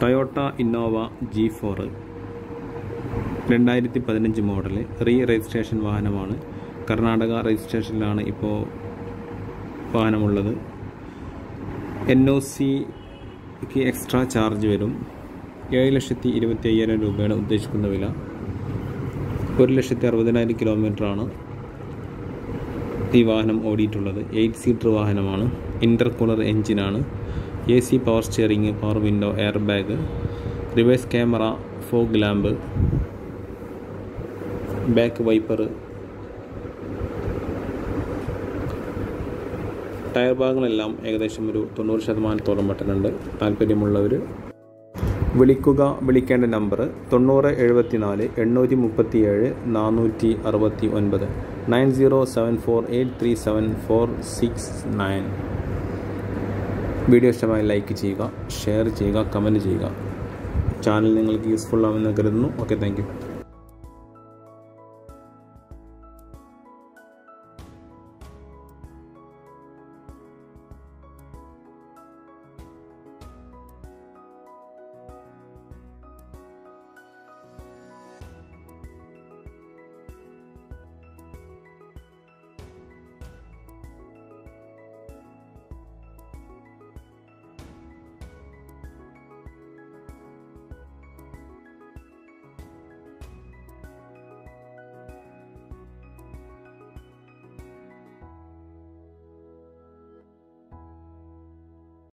Toyota Innova G four രണ്ടായിരത്തി പതിനഞ്ച് model re registration വാഹനമാണ് കർണാടക രജിസ്ട്രേഷനിലാണ് ഇപ്പോൾ വാഹനമുള്ളത് N O C extra charge വരും ഏഴ് ലക്ഷത്തി ഇരുപത്തി അയ്യായിരം രൂപയാണ് ഉദ്ദേശിക്കുന്ന വില ഒരു ലക്ഷത്തി അറുപതിനായിരം കിലോമീറ്ററാണ് ഈ വാഹനം ഓടിയിട്ടുള്ളത് എയ്റ്റ് സീറ്റർ വാഹനമാണ് ഇൻ്റർകൂളർ എഞ്ചിനാണ് A C power steering power window air bag reverse camera fog lamp back wiper tyre ഭാഗങ്ങളെല്ലാം ഏകദേശം ഒരു തൊണ്ണൂറ് ശതമാനത്തോളം പറ്റുന്നുണ്ട് താല്പര്യമുള്ളവർ വിളിക്കുക വിളിക്കേണ്ട നമ്പർ തൊണ്ണൂറ് എഴുപത്തി നാല് എണ്ണൂറ്റി മുപ്പത്തി ഏഴ് നാനൂറ്റി അറുപത്തി ഒൻപത് nine zero seven four eight three seven four six nine video ഇഷ്ടമായി ലൈക്ക് ചെയ്യുക ഷെയർ ചെയ്യുക കമൻറ്റ് ചെയ്യുക ചാനൽ നിങ്ങൾക്ക് യൂസ്ഫുൾ ആവുമെന്ന് കരുതുന്നു ഓക്കെ താങ്ക് യു